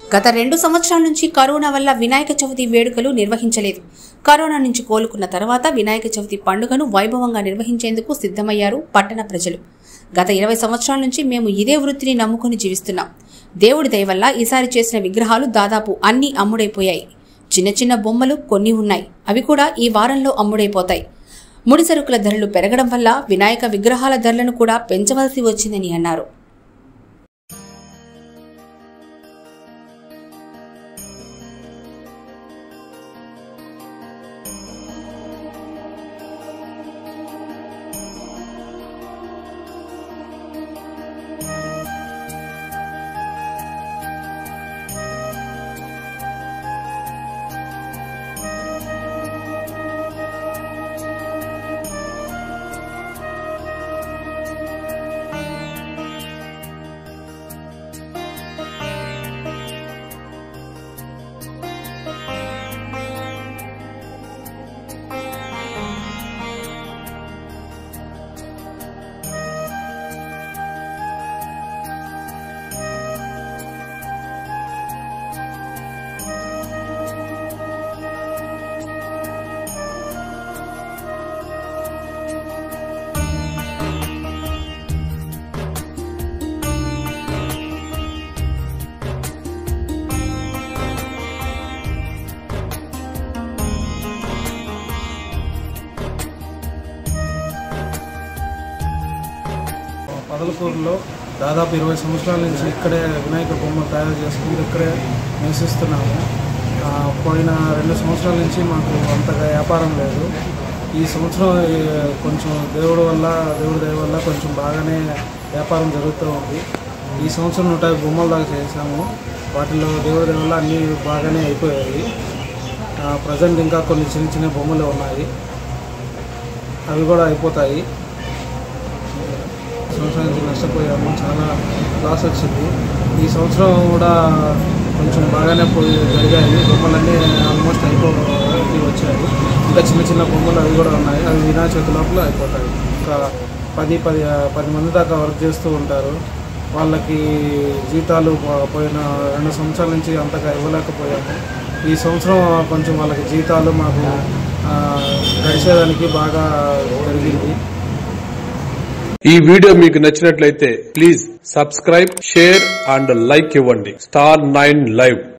గత రెండు సంవత్సరాల నుంచి కరోనా వల్ల వినాయక చవితి వేడుకలు నిర్వహించలేదు కరోనా నుంచి కోలుకున్న తర్వాత వినాయక చవితి పండుగను వైభవంగా నిర్వహించేందుకు సిద్ధమయ్యారు పట్టణ ప్రజలు గత ఇరవై సంవత్సరాల నుంచి మేము ఇదే వృత్తిని నమ్ముకుని జీవిస్తున్నాం దేవుడి దయ వల్ల ఈసారి చేసిన విగ్రహాలు దాదాపు అన్నీ అమ్ముడైపోయాయి చిన్న చిన్న బొమ్మలు కొన్ని ఉన్నాయి అవి కూడా ఈ వారంలో అమ్ముడైపోతాయి ముడి సరుకుల ధరలు పెరగడం వల్ల వినాయక విగ్రహాల ధరలను కూడా పెంచవలసి వచ్చిందని అన్నారు పదలకూరులో దాదాపు ఇరవై సంవత్సరాల నుంచి ఇక్కడే వినాయక బొమ్మ తయారు చేసుకుంటూ ఇక్కడే నివసిస్తున్నాము ఆ, పోయిన రెండు సంవత్సరాల నుంచి మాకు అంతగా వ్యాపారం లేదు ఈ సంవత్సరం ఈ, కొంచెం దేవుడి వల్ల దేవుడి దయ వల్ల కొంచెం బాగానే వ్యాపారం జరుగుతూ ఉంది ఈ సంవత్సరం నూట యాభై బొమ్మల దాకా చేసాము వాటిలో దేవుడి దయ వల్ల అన్నీ బాగానే అయిపోయాయి ప్రజెంట్ ఇంకా కొన్ని చిన్న చిన్న బొమ్మలు ఉన్నాయి అవి కూడా అయిపోతాయి సంవత్సరం నుంచి నష్టపోయాము చాలా లాస్ వచ్చింది ఈ సంవత్సరం కూడా కొంచెం బాగానే పోయి జరిగాయి బొమ్మలన్నీ ఆల్మోస్ట్ అయిపోయి వచ్చాయి ఇంకా చిన్న చిన్న బొమ్మలు అవి కూడా ఉన్నాయి అవి వినాయక చవితి లోపల అయిపోతాయి ఇంకా పది పది పది మంది దాకా వర్క్ చేస్తూ ఉంటారు వాళ్ళకి జీతాలు పో- పోయిన రెండు సంవత్సరాల నుంచి అంతగా ఇవ్వలేకపోయాము ఈ సంవత్సరం కొంచెం వాళ్ళకి జీతాలు మాకు ఆ, గడిచేదానికి బాగా జరిగింది ఈ వీడియో మీకు నచ్చినట్లయితే please subscribe share and like ఇవ్వండి స్టార్ నైన్ లైవ్